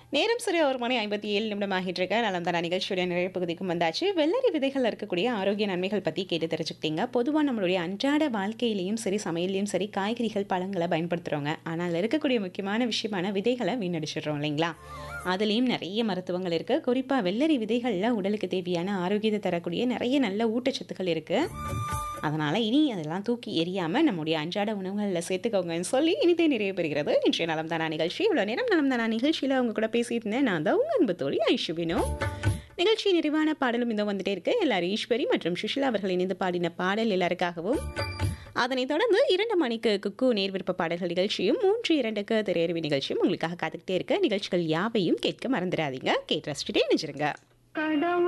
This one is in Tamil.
நேரம் சரி ஒரு மணி ஐம்பத்தி ஏழு நிமிடம் ஆகிட்டு இருக்க நலம் தான நிகழ்ச்சியுடைய நிறைய பகுதிக்கும் வந்தாச்சு வெள்ளரி விதைகள் இருக்கக்கூடிய ஆரோக்கிய நன்மைகள் பற்றி கேட்டு தெரிஞ்சுக்கிட்டீங்க பொதுவாக நம்மளுடைய அன்றாட வாழ்க்கையிலையும் சரி சமையல்லையும் சரி காய்கறிகள் பழங்களை பயன்படுத்துகிறோங்க ஆனால் அதில் இருக்கக்கூடிய முக்கியமான விஷயமான விதைகளை வீணடிச்சிடுறோம் இல்லைங்களா அதுலேயும் நிறைய மருத்துவங்கள் இருக்குது குறிப்பாக வெள்ளரி விதைகளில் உடலுக்கு தேவையான ஆரோக்கியத்தை தரக்கூடிய நிறைய நல்ல ஊட்டச்சத்துக்கள் இருக்குது அதனால் இனி அதெல்லாம் தூக்கி எறியாமல் நம்முடைய அன்றாட உணவுகளில் சேர்த்துக்கோங்கன்னு சொல்லி இனிதே நிறைய பெறுகிறது இன்றைய நலம் தானா நிகழ்ச்சி இவ்வளோ நேரம் நலம் தானா நிகழ்ச்சியில் அவங்க கூட பேசிட்டு இருந்தேன் நான் தான் உங்கள் அன்பு தோழி ஐஷுபினோ நிகழ்ச்சி நிறைவான பாடலும் இந்த வந்துட்டே இருக்கு எல்லாரும் ஈஸ்வரி மற்றும் சுஷிலா அவர்கள் இணைந்து பாடின பாடல் எல்லாருக்காகவும் அதனைத் தொடர்ந்து இரண்டு மணிக்கு குக்கு நேர் விருப்ப பாடல்கள் நிகழ்ச்சியும் மூன்று இரண்டுக்கு திரையறிவு நிகழ்ச்சியும் உங்களுக்காக காத்துக்கிட்டே இருக்க நிகழ்ச்சிகள் யாவையும் கேட்க மறந்துடாதீங்க கேட்டு ரசிச்சுட்டே நினைச்சிருங்க கடவுள்